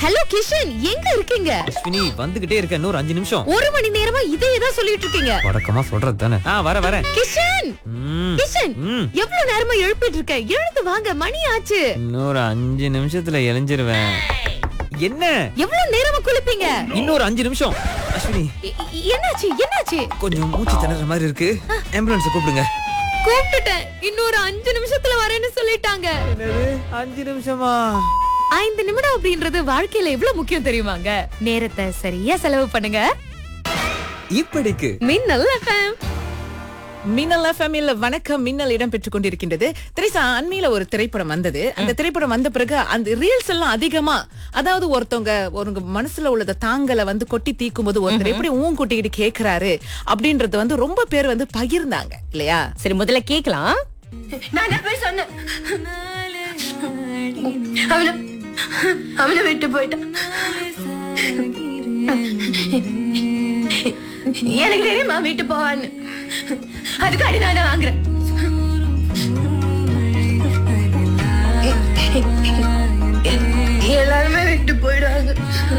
Hello Kishan எங்க இருக்கீங்க அஸ்வினி வந்துகிட்டே இருக்க இன்னொரு அஞ்சு நிமிஷம் ஒரு மணி நேரமா இதே தான் சொல்லிட்டு இருக்கீங்க வழக்கமா சொல்றது தானே ஆ வர வரேன் கிஷன் ம், கிஷன் ம். எவ்வளவு நேரமா எழுப்பிட்டு இருக்க எழுந்து வாங்க மணி ஆச்சு இன்னொரு அஞ்சு நிமிஷத்துல எழிஞ்சிருவேன் என்ன எவ்வளவு நேரமா குளிப்பீங்க இன்னொரு அஞ்சு நிமிஷம் அஸ்வினி எ- எ- என்னாச்சு என்னாச்சு கொஞ்சம் மூச்சு திணற மாதிரி இருக்கு ஆம்புலன்ஸ் கூப்பிடுங்க கூப்பிட்டுட்டேன் இன்னொரு அஞ்சு நிமிஷத்துல வரேன்னு சொல்லிட்டாங்க என்னது அஞ்சு நிமிஷமா ஐந்து நிமிடம் அப்படின்றது வாழ்க்கையில எவ்வளவு முக்கியம் தெரியுமாங்க நேரத்தை சரியா செலவு பண்ணுங்க இப்படிக்கு மின்னல் FM. மின்னல் எஃப்எம்ல வணக்கம் மின்னல் இடம் பெற்றுக் கொண்டிருக்கின்றது திரைசா அண்மையில ஒரு திரைப்படம் வந்தது அந்த திரைப்படம் வந்த பிறகு அந்த ரீல்ஸ் எல்லாம் அதிகமா அதாவது ஒருத்தவங்க ஒரு மனசுல உள்ளத தாங்கல வந்து கொட்டி தீக்கும் போது ஒருத்தர் எப்படி ஊன் கொட்டிக்கிட்டு கேக்குறாரு அப்படின்றது வந்து ரொம்ப பேர் வந்து பகிர்ந்தாங்க இல்லையா சரி முதல்ல கேக்கலாம் நான் போய் சொன்னேன் அவனை அவனை விட்டு போயிட்டான் எனக்கு தெரியுமா விட்டு போவான்னு அதுக்காடி நான் வாங்குறேன் எல்லாருமே விட்டு போயிடுவாங்க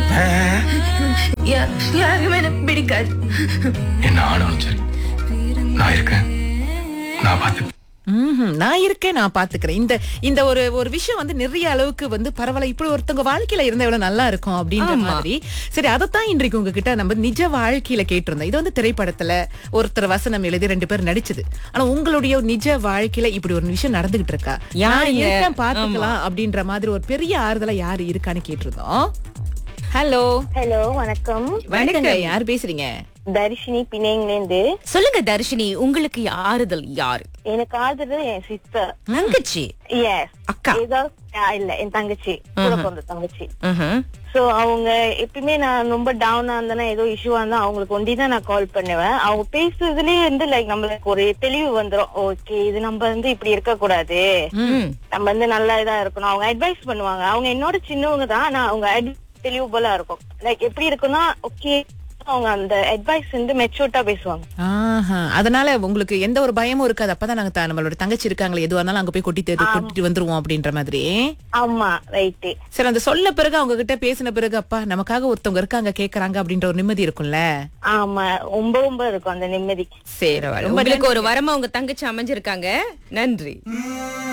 யா- யாருக்குமே எனக்கு பிடிக்காது என்ன ஆனாலும் சரி நான் இருக்கேன் நான் பார்த்து ம்ஹும். நான் இருக்கேன் நான் பாத்துக்கிறேன் இந்த இந்த ஒரு ஒரு விஷயம் வந்து நிறைய அளவுக்கு வந்து பரவாயில்ல இப்படி ஒருத்தவங்க வாழ்க்கையில இருந்தா எவ்வளவு நல்லா இருக்கும் அப்படின்ற மாதிரி சரி அதைத்தான் இன்றைக்கு உங்ககிட்ட நம்ம நிஜ வாழ்க்கையில கேட்டிருந்தோம் இது வந்து திரைப்படத்துல ஒருத்தர் வசனம் எழுதி ரெண்டு பேர் நடிச்சது ஆனா உங்களுடைய நிஜ வாழ்க்கையில இப்படி ஒரு விஷயம் நடந்துகிட்டு இருக்கா நான் இருக்கேன் பாத்துக்கலாம் அப்படின்ற மாதிரி ஒரு பெரிய ஆறுதலா யாரு இருக்கான்னு கேட்டிருந்தோம் ஹலோ ஹலோ வணக்கம் வணக்கம் யார் பேசுறீங்க தர்ஷினி பிணைங்கலேருந்து சொல்லுங்க தர்ஷினி உங்களுக்கு ஆறுதல் யாரு எனக்கு ஆதரவு என் சிஸ்டர் தங்கச்சி எஸ் அக்கா. ஏதோ ஆ, இல்ல என் தங்கச்சி கூட பிறந்த தங்கச்சி சோ அவங்க எப்பயுமே நான் ரொம்ப டவுனா இருந்தேன்னா ஏதோ இஷ்யூவா இருந்தா அவங்களுக்கு ஒண்டி தான் நான் கால் பண்ணுவேன் அவங்க பேசுறதுலயே வந்து லைக் நம்மளுக்கு ஒரு தெளிவு வந்துரும் ஓகே இது நம்ம வந்து இப்படி இருக்க கூடாது நம்ம வந்து நல்லா இதா இருக்கணும் அவங்க அட்வைஸ் பண்ணுவாங்க அவங்க என்னோட சின்னவங்க தான் ஆனா அவங்க advice தெளிவுபலா இருக்கும் லைக் எப்படி இருக்குன்னா ஓகே அவங்க அந்த அட்வைஸ் வந்து மெச்சூர்ட்டா பேசுவாங்க ஆஹா அதனால உங்களுக்கு எந்த ஒரு பயமும் இருக்காது அப்பதான் நாங்க த- நம்மளோட தங்கச்சி இருக்காங்களே எதுவா இருந்தாலும் அங்க போய் கொட்டி தேடி கொட்டிட்டு வந்துருவோம் அப்படின்ற மாதிரி ஆமா ரைட்டு சரி அந்த சொல்ல பிறகு அவங்க கிட்ட பேசின பிறகு அப்பா நமக்காக ஒருத்தவங்க இருக்காங்க கேக்குறாங்க அப்படின்ற ஒரு நிம்மதி இருக்கும்ல ஆமா ரொம்ப ரொம்ப இருக்கும் அந்த நிம்மதி சரி உங்களுக்கு ஒரு வரமா உங்க தங்கச்சி அமைஞ்சிருக்காங்க நன்றி